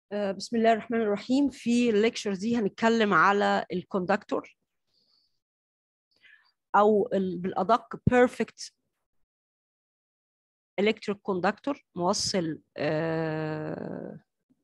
آه، بسم الله الرحمن الرحيم في الليكشر دي هنتكلم على الكوندكتور او ال- بالادق perfect electric conductor موصل آه،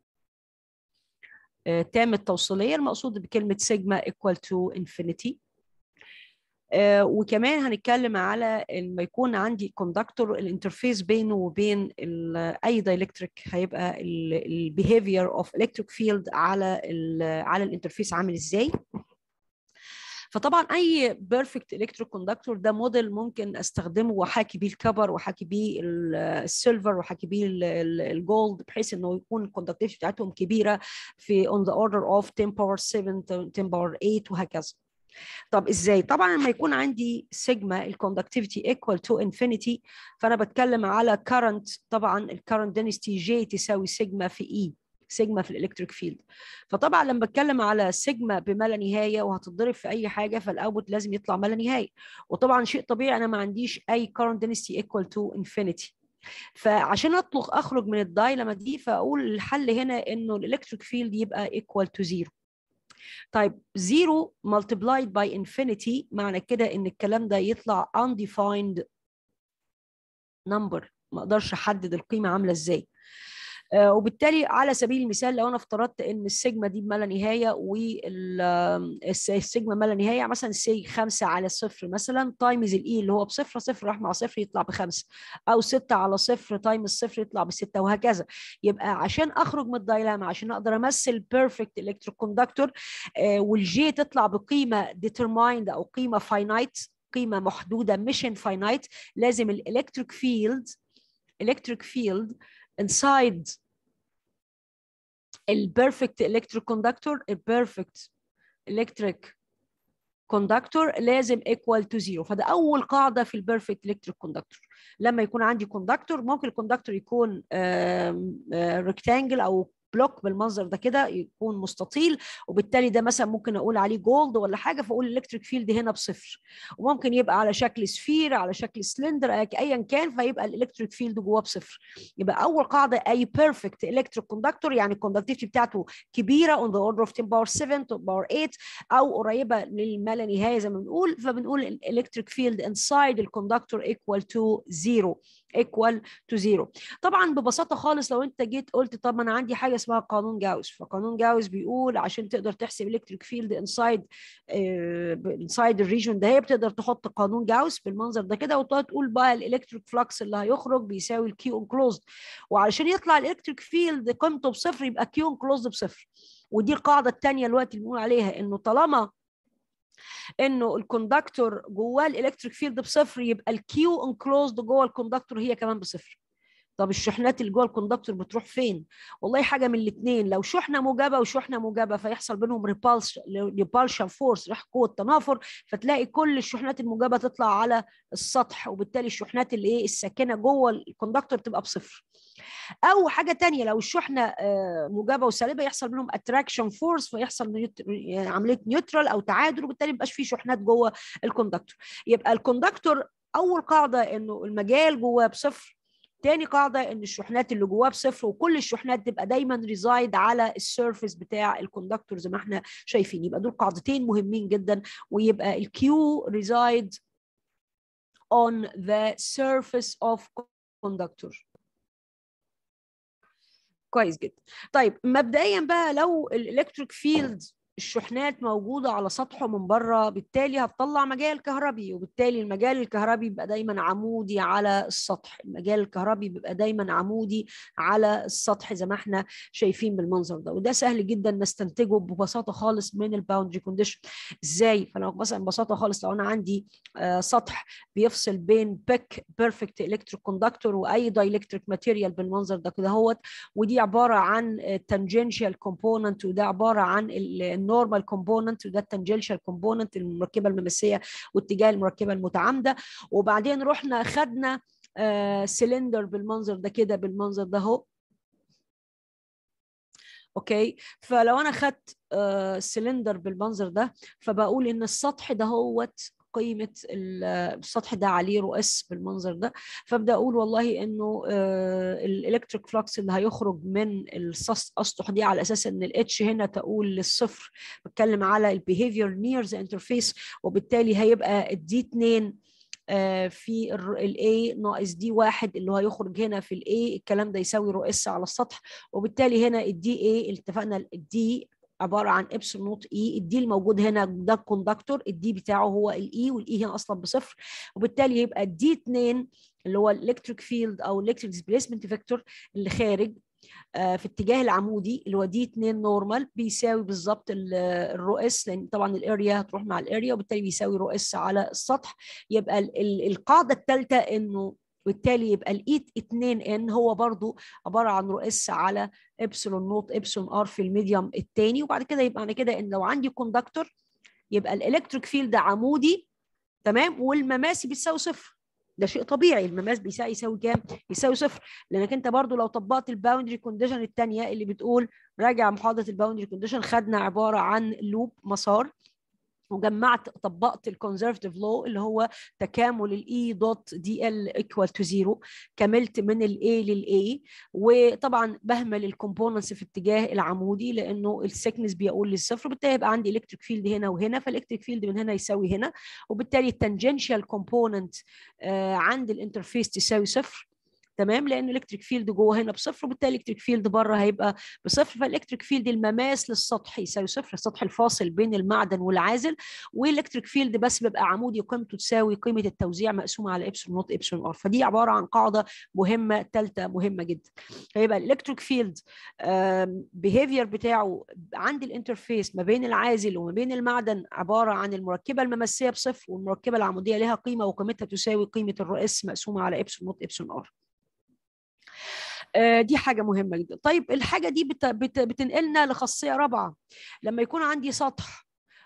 آه، تام التوصيليه المقصود بكلمه سيجما equal to infinity آه، وكمان هنتكلم على لما يكون عندي كوندكتور الانترفيس بينه وبين ال- اي دايلكتريك هيبقى البيهيفير اوف الكتريك فيلد على ال على الانترفيس عامل ازاي فطبعا اي بيرفكت الكتريك كوندكتور ده موديل ممكن استخدمه واحاكي بيه الكبر واحاكي بيه ال- السيلفر واحاكي بيه ال- ال- الجولد بحيث انه يكون الكوندكتيفيتي بتاعتهم كبيره في on the order of 10 power 7 10 power 8 وهكذا طب ازاي طبعا لما يكون عندي سيجما الكوندكتيفيتي ايكوال تو انفينيتي فانا بتكلم على كارنت طبعا الكارنت دنسيتي جي تساوي سيجما في اي سيجما في الالكتريك فيلد فطبعا لما بتكلم على سيجما بما لا نهايه وهتتضرب في اي حاجه فالاوتبوت لازم يطلع ما لا نهايه وطبعا شيء طبيعي انا ما عنديش اي كارنت دنسيتي ايكوال تو انفينيتي فعشان اطلق اخرج من الدايلما دي فاقول الحل هنا انه الالكتريك فيلد يبقى ايكوال تو زيرو طيب زيرو multiplied by infinity معنى كده ان الكلام ده يطلع undefined number ما اقدرش احدد القيمه عامله ازاي آه وبالتالي على سبيل المثال لو انا افترضت ان السيجما دي ما لا نهايه والسيجما ما لا نهايه مثلا سي 5 على صفر مثلا تايمز الاي اللي هو بصفر صفر راح مع صفر يطلع بخمسه او 6 على صفر تايمز صفر يطلع بسته وهكذا يبقى عشان اخرج من الدايلاما عشان اقدر امثل بيرفكت الكتريك كوندكتور والجي تطلع بقيمه ديترمايند او قيمه فاينايت قيمه محدوده مش انفاينايت لازم الالكتريك فيلد electric field inside البيرفكت electric conductor البيرفكت electric conductor لازم equal to zero فده اول قاعده في البيرفكت electric conductor لما يكون عندي كوندكتور ممكن الكوندكتور يكون ريكتانجل او بلوك بالمنظر ده كده يكون مستطيل وبالتالي ده مثلا ممكن اقول عليه جولد ولا حاجه فاقول الالكتريك فيلد هنا بصفر وممكن يبقى على شكل سفير على شكل سلندر ايا كان فيبقى الالكتريك فيلد جواه بصفر يبقى اول قاعده اي بيرفكت الكتريك كوندكتور يعني الكوندكتيفيتي بتاعته كبيره on the order of 10 باور 7 to باور 8 او قريبه للما لا نهايه زي ما بنقول فبنقول الالكتريك فيلد انسايد الكوندكتور equal to zero equal to zero طبعا ببساطه خالص لو انت جيت قلت طب انا عندي حاجه اسمها قانون جاوس فقانون جاوس بيقول عشان تقدر تحسب الكتريك فيلد انسايد انسايد الريجون ده هي بتقدر تحط قانون جاوس بالمنظر ده كده وتقعد تقول بقى الالكتريك فلكس اللي هيخرج بيساوي الكيو انكلوزد وعلشان يطلع الالكتريك فيلد قيمته بصفر يبقى كيو انكلوزد بصفر ودي القاعده الثانيه دلوقتي اللي بنقول عليها انه طالما انه الكوندكتور جواه الالكتريك فيلد بصفر يبقى الكيو انكلوزد جوه الكوندكتور هي كمان بصفر طب الشحنات اللي جوه الكوندكتور بتروح فين؟ والله حاجه من الاثنين لو شحنه موجبه وشحنه موجبه فيحصل بينهم ريبالش ريبالشن فورس ريح قوه تنافر فتلاقي كل الشحنات الموجبه تطلع على السطح وبالتالي الشحنات اللي ايه الساكنه جوه الكوندكتور تبقى بصفر. او حاجه تانية لو الشحنه موجبه وسالبه يحصل بينهم اتراكشن فورس فيحصل نيوت... عمليه نيوترال او تعادل وبالتالي ما يبقاش في شحنات جوه الكوندكتور. يبقى الكوندكتور اول قاعده انه المجال جواه بصفر تاني قاعدة إن الشحنات اللي جواه بصفر وكل الشحنات تبقى دايما ريزايد على السيرفيس بتاع الكوندكتور زي ما احنا شايفين يبقى دول قاعدتين مهمين جدا ويبقى الكيو ريزايد on the surface of conductor كويس جدا طيب مبدئيا بقى لو الالكتريك فيلد الشحنات موجودة على سطحه من بره بالتالي هتطلع مجال كهربي وبالتالي المجال الكهربي بيبقى دايما عمودي على السطح المجال الكهربي بيبقى دايما عمودي على السطح زي ما احنا شايفين بالمنظر ده وده سهل جدا نستنتجه ببساطة خالص من الباوندري كونديشن ازاي فلو مثلا ببساطة خالص لو انا عندي آه سطح بيفصل بين بيك بيرفكت الكتريك كوندكتور واي دايلكتريك ماتيريال بالمنظر ده كده هوت ودي عبارة عن تانجنشال كومبوننت وده عبارة عن النورمال كومبوننت وده التنجنشال كومبوننت المركبه الممسيه واتجاه المركبه المتعامده وبعدين رحنا خدنا آه سلندر بالمنظر ده كده بالمنظر ده اهو اوكي فلو انا خدت آه سلندر بالمنظر ده فبقول ان السطح ده هوت قيمه السطح ده عليه رو اس بالمنظر ده فابدا اقول والله انه الالكتريك فلكس اللي هيخرج من الاسطح دي على اساس ان الاتش هنا تقول للصفر بتكلم على البيهيفير نير ذا انترفيس وبالتالي هيبقى الدي 2 في الاي ناقص دي واحد اللي هو هيخرج هنا في الاي الكلام ده يساوي رو اس على السطح وبالتالي هنا الدي اي اللي اتفقنا الدي عباره عن ابسلون نوت اي الدي الموجود هنا ده الكوندكتور الدي بتاعه هو الاي والاي هنا اصلا بصفر وبالتالي يبقى الدي 2 اللي هو الالكتريك فيلد او الكتريك ديسبيسمنت فيكتور اللي خارج في اتجاه العمودي اللي هو دي 2 نورمال بيساوي بالظبط الرو اس لان طبعا الاريا هتروح مع الاريا وبالتالي بيساوي رو اس على السطح يبقى القاعده الثالثه انه بالتالي يبقى الاي 2 ان هو برضو عباره عن رو اس على ابسلون نوت ابسلون ار في الميديوم الثاني وبعد كده يبقى انا كده ان لو عندي كوندكتور يبقى الالكتريك فيلد عمودي تمام والمماسي بتساوي صفر ده شيء طبيعي المماس بيساوي يساوي كام؟ يساوي صفر لانك انت برضو لو طبقت الباوندري كونديشن الثانيه اللي بتقول راجع محاضره الباوندري كونديشن خدنا عباره عن لوب مسار وجمعت طبقت الكونزرفتيف لو اللي هو تكامل الاي دوت دي ال ايكوال تو زيرو كملت من الاي للاي وطبعا بهمل الكومبوننتس في اتجاه العمودي لانه السكنس بيقول للصفر وبالتالي يبقى عندي الكتريك فيلد هنا وهنا فالالكتريك فيلد من هنا يساوي هنا وبالتالي التنجنشال كومبوننت عند الانترفيس تساوي صفر تمام لان الالكتريك فيلد جوه هنا بصفر وبالتالي الالكتريك فيلد بره هيبقى بصفر فالالكتريك فيلد المماس للسطح يساوي صفر السطح الفاصل بين المعدن والعازل والالكتريك فيلد بس بيبقى عمودي قيمته تساوي قيمه التوزيع مقسومه على ابسلون نوت ابسلون ار فدي عباره عن قاعده مهمه ثالثه مهمه جدا فيبقى الالكتريك فيلد بيهيفير بتاعه عند الانترفيس ما بين العازل وما بين المعدن عباره عن المركبه الممسيه بصفر والمركبه العموديه لها قيمه وقيمتها تساوي قيمه الرو اس مقسومه على ابسلون نوت ابسلون ار دي حاجة مهمة جدا طيب الحاجة دي بت بت بتنقلنا لخاصية رابعة لما يكون عندي سطح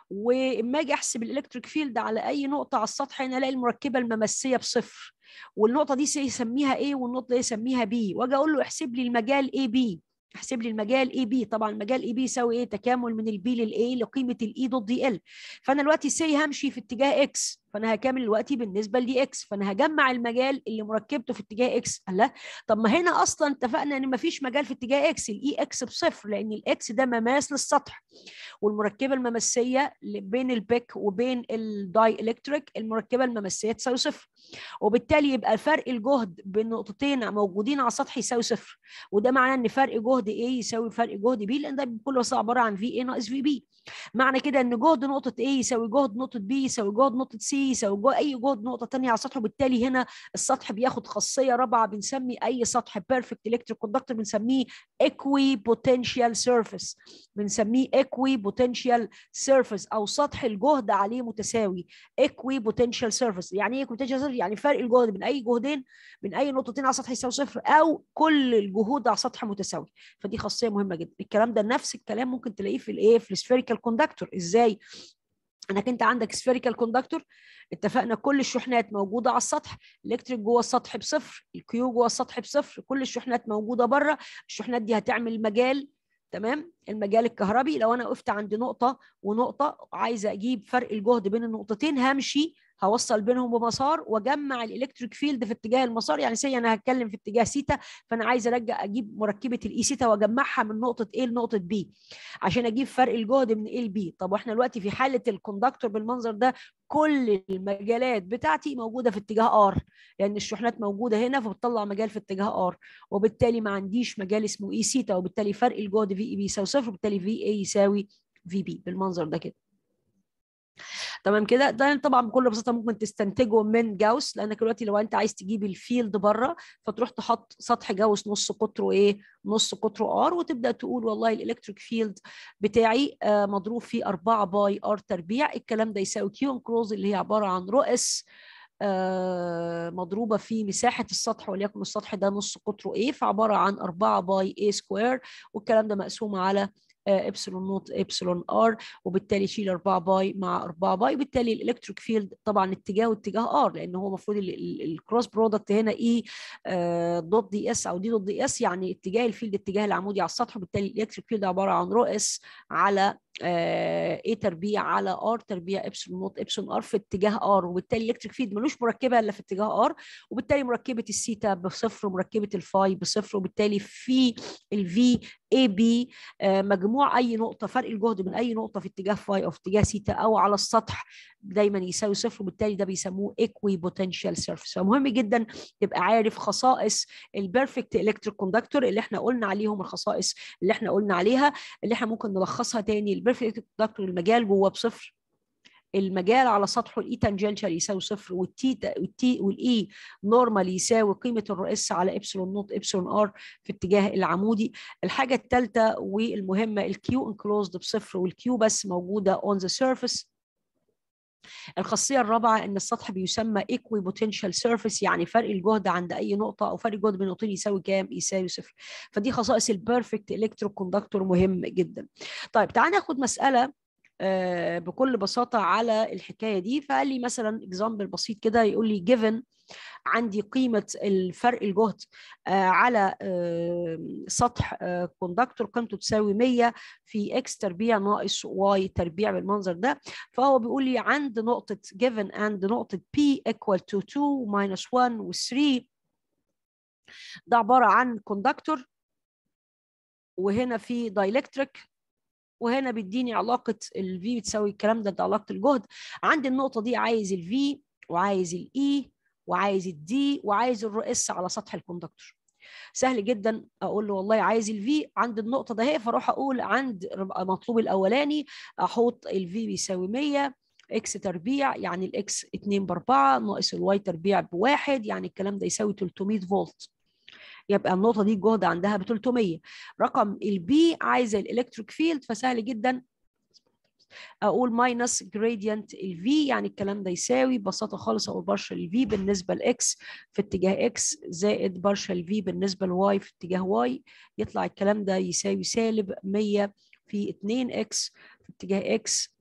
واما اجي احسب الالكتريك فيلد على اي نقطة على السطح هنا الاقي المركبة الممسية بصفر والنقطة دي يسميها A والنقطة دي يسميها B واجي اقول له احسب لي المجال AB احسب لي المجال اي بي طبعا المجال اي بي يساوي ايه تكامل من البي للاي لقيمه الاي دوت دي ال فانا دلوقتي سي همشي في اتجاه اكس فانا هكامل دلوقتي بالنسبه لدي اكس فانا هجمع المجال اللي مركبته في اتجاه اكس الله طب ما هنا اصلا اتفقنا ان ما فيش مجال في اتجاه اكس الاي اكس بصفر لان الاكس ده مماس للسطح والمركبه الممسيه بين البيك وبين الداي الكتريك المركبه الممسيه تساوي صفر وبالتالي يبقى فرق الجهد بين نقطتين موجودين على السطح يساوي صفر وده معناه ان فرق جهد A يساوي فرق جهد B لان ده بكل بساطه عباره عن في A ناقص في B معنى كده ان جهد نقطه A يساوي جهد نقطه B يساوي جهد نقطه C يساوي جهد اي جهد نقطه ثانيه على السطح وبالتالي هنا السطح بياخد خاصيه رابعه بنسمي اي سطح بيرفكت الكتريك كوندكتور بنسميه ايكوي بوتنشال سيرفيس بنسميه ايكوي بوتنشال سيرفيس او سطح الجهد عليه متساوي ايكوي بوتنشال سيرفيس يعني ايه بوتنشال سيرفيس يعني فرق الجهد بين اي جهدين بين اي نقطتين على سطح يساوي صفر او كل الجهود على سطح متساوي فدي خاصيه مهمه جدا الكلام ده نفس الكلام ممكن تلاقيه في الايه في السفيريكال كوندكتور ازاي انك انت عندك سفيريكال كوندكتور اتفقنا كل الشحنات موجوده على السطح الالكتريك جوه السطح بصفر الكيو جوه السطح بصفر كل الشحنات موجوده بره الشحنات دي هتعمل مجال تمام المجال الكهربي لو انا وقفت عند نقطه ونقطه عايزه اجيب فرق الجهد بين النقطتين همشي هوصل بينهم بمسار واجمع الالكتريك فيلد في اتجاه المسار يعني سي انا هتكلم في اتجاه سيتا فانا عايز ارجع اجيب مركبه الاي سيتا واجمعها من نقطه A لنقطه B عشان اجيب فرق الجهد من A ل B طب واحنا دلوقتي في حاله الكوندكتور بالمنظر ده كل المجالات بتاعتي موجوده في اتجاه R لان الشحنات موجوده هنا فبتطلع مجال في اتجاه R وبالتالي ما عنديش مجال اسمه اي سيتا وبالتالي فرق الجهد في اي بي يساوي صفر وبالتالي في اي يساوي في بي بالمنظر ده كده تمام كده ده طبعا بكل بساطه ممكن تستنتجه من جاوس لانك دلوقتي لو انت عايز تجيب الفيلد بره فتروح تحط سطح جاوس نص قطره ايه نص قطره ار وتبدا تقول والله الالكتريك فيلد بتاعي آه مضروب في 4 باي ار تربيع الكلام ده يساوي كيو انكروز اللي هي عباره عن رو اس آه مضروبة في مساحة السطح وليكن السطح ده نص قطره A فعبارة عن 4 باي A سكوير والكلام ده مقسوم على ابسلون نوت ابسلون ار وبالتالي شيل 4 باي مع 4 باي وبالتالي الالكتريك فيلد طبعا اتجاهه اتجاه ار لان هو المفروض الكروس برودكت هنا اي دوت دي اس او دي دوت دي اس يعني اتجاه الفيلد اتجاه العمودي على السطح وبالتالي الالكتريك فيلد عباره عن رو اس على اي تربيع على ار تربيع ابسلون نوت ابسلون ار في اتجاه ار وبالتالي الالكتريك فيلد ملوش مركبه الا في اتجاه ار وبالتالي مركبه السيتا بصفر ومركبه الفاي بصفر وبالتالي في الفي اي بي مجموع اي نقطه فرق الجهد من اي نقطه في اتجاه فاي او في اتجاه سيتا او على السطح دايما يساوي صفر وبالتالي ده بيسموه ايكوي بوتنشال سيرفيس فمهم جدا تبقى عارف خصائص البيرفكت الكتريك كوندكتور اللي احنا قلنا عليهم الخصائص اللي احنا قلنا عليها اللي احنا ممكن نلخصها تاني البيرفكت كوندكتور المجال جوه بصفر المجال على سطحه الاي تانجنشال يساوي صفر والتي والتي والاي نورمال يساوي قيمه الرو اس على ابسلون نوت ابسلون ار في اتجاه العمودي الحاجه الثالثه والمهمه الكيو انكلوزد بصفر والكيو بس موجوده اون ذا سيرفيس الخاصيه الرابعه ان السطح بيسمى ايكوي بوتنشال سيرفيس يعني فرق الجهد عند اي نقطه او فرق الجهد بين نقطتين يساوي كام يساوي صفر فدي خصائص البيرفكت الكترو كوندكتور مهم جدا طيب تعال ناخد مساله بكل بساطه على الحكايه دي فقال لي مثلا اكزامبل بسيط كده يقول لي given عندي قيمة الفرق الجهد على سطح كوندكتور قيمته تساوي 100 في x تربيع ناقص y تربيع بالمنظر ده فهو بيقول لي عند نقطة given and نقطة p equal to 2 minus 1 و 3 ده عبارة عن كوندكتور وهنا في دايلكتريك وهنا بيديني علاقة ال V بتساوي الكلام ده, ده علاقة الجهد عند النقطة دي عايز ال V وعايز ال E وعايز ال D وعايز الرو اس على سطح الكوندكتور سهل جدا اقول له والله عايز الفي عند النقطه ده اهي فاروح اقول عند مطلوب الاولاني احط الفي بيساوي 100 اكس تربيع يعني الاكس 2 ب 4 ناقص الواي تربيع بواحد يعني الكلام ده يساوي 300 فولت يبقى النقطه دي الجهد عندها ب 300 رقم البي عايزه الالكتريك فيلد فسهل جدا اقول ماينس جريدينت الفي يعني الكلام ده يساوي ببساطه خالص اقول بارشل الفي بالنسبه لاكس في اتجاه اكس زائد بارشل في بالنسبه لواي في اتجاه واي يطلع الكلام ده يساوي سالب 100 في 2 اكس في اتجاه اكس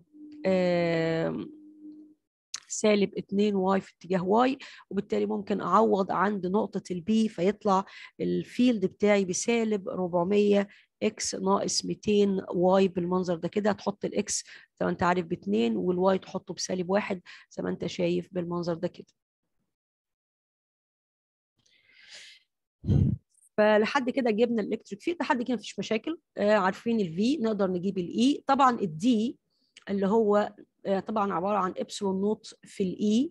سالب 2 واي في اتجاه واي وبالتالي ممكن اعوض عند نقطه البي فيطلع الفيلد بتاعي بسالب 400 اكس ناقص 200 واي بالمنظر ده كده هتحط الاكس زي ما انت عارف باتنين والواي تحطه بسالب واحد زي ما انت شايف بالمنظر ده كده فلحد كده جبنا الالكتريك فيلد لحد كده مفيش مشاكل آه عارفين الفي نقدر نجيب الاي طبعا الدي اللي هو آه طبعا عباره عن ابسلون نوت في الاي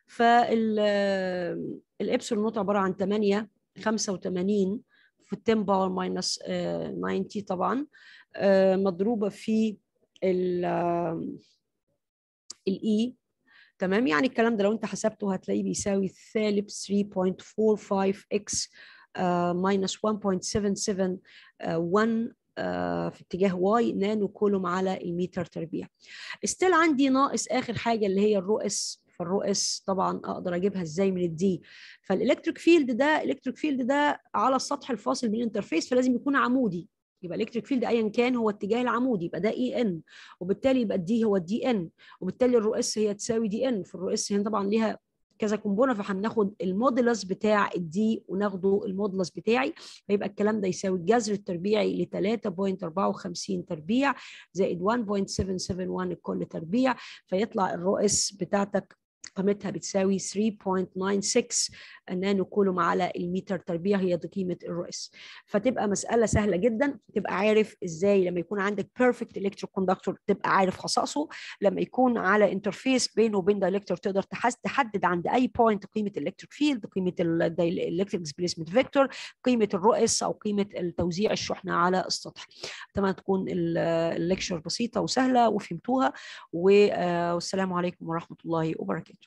فالابسلون نوت عباره عن 8 85 في 10 باور ماينس 90 طبعا مضروبه في الاي تمام يعني الكلام ده لو انت حسبته هتلاقيه بيساوي سالب 3.45 اكس ماينس 1.771 في اتجاه واي نانو كولوم على المتر تربيع استيل عندي ناقص اخر حاجه اللي هي الرو اس فالرو اس طبعا اقدر اجيبها ازاي من الدي فالالكتريك فيلد ده الالكتريك فيلد ده على السطح الفاصل بين الانترفيس فلازم يكون عمودي يبقى الالكتريك فيلد ايا كان هو اتجاه العمودي يبقى ده اي ان وبالتالي يبقى الدي هو الدي ان وبالتالي الرو اس هي تساوي دي ان فالرو اس هنا طبعا ليها كذا كومبونه فهناخد المودولس بتاع الدي وناخده المودولس بتاعي فيبقى الكلام ده يساوي الجذر التربيعي ل 3.54 تربيع زائد 1.771 الكل تربيع فيطلع الرو اس بتاعتك قيمتها بتساوي 3.96 نانو كولوم على المتر تربيع هي دي قيمه الرو اس فتبقى مساله سهله جدا تبقى عارف ازاي لما يكون عندك بيرفكت الكترو كوندكتور تبقى عارف خصائصه لما يكون على انترفيس بينه وبين دايلكتور تقدر تحدد عند اي بوينت قيمه الالكتريك فيلد قيمه الالكتريك ديسبيسمنت فيكتور قيمه الرو اس او قيمه التوزيع الشحنه على السطح اتمنى تكون الليكشر بسيطه وسهله وفهمتوها والسلام عليكم ورحمه الله وبركاته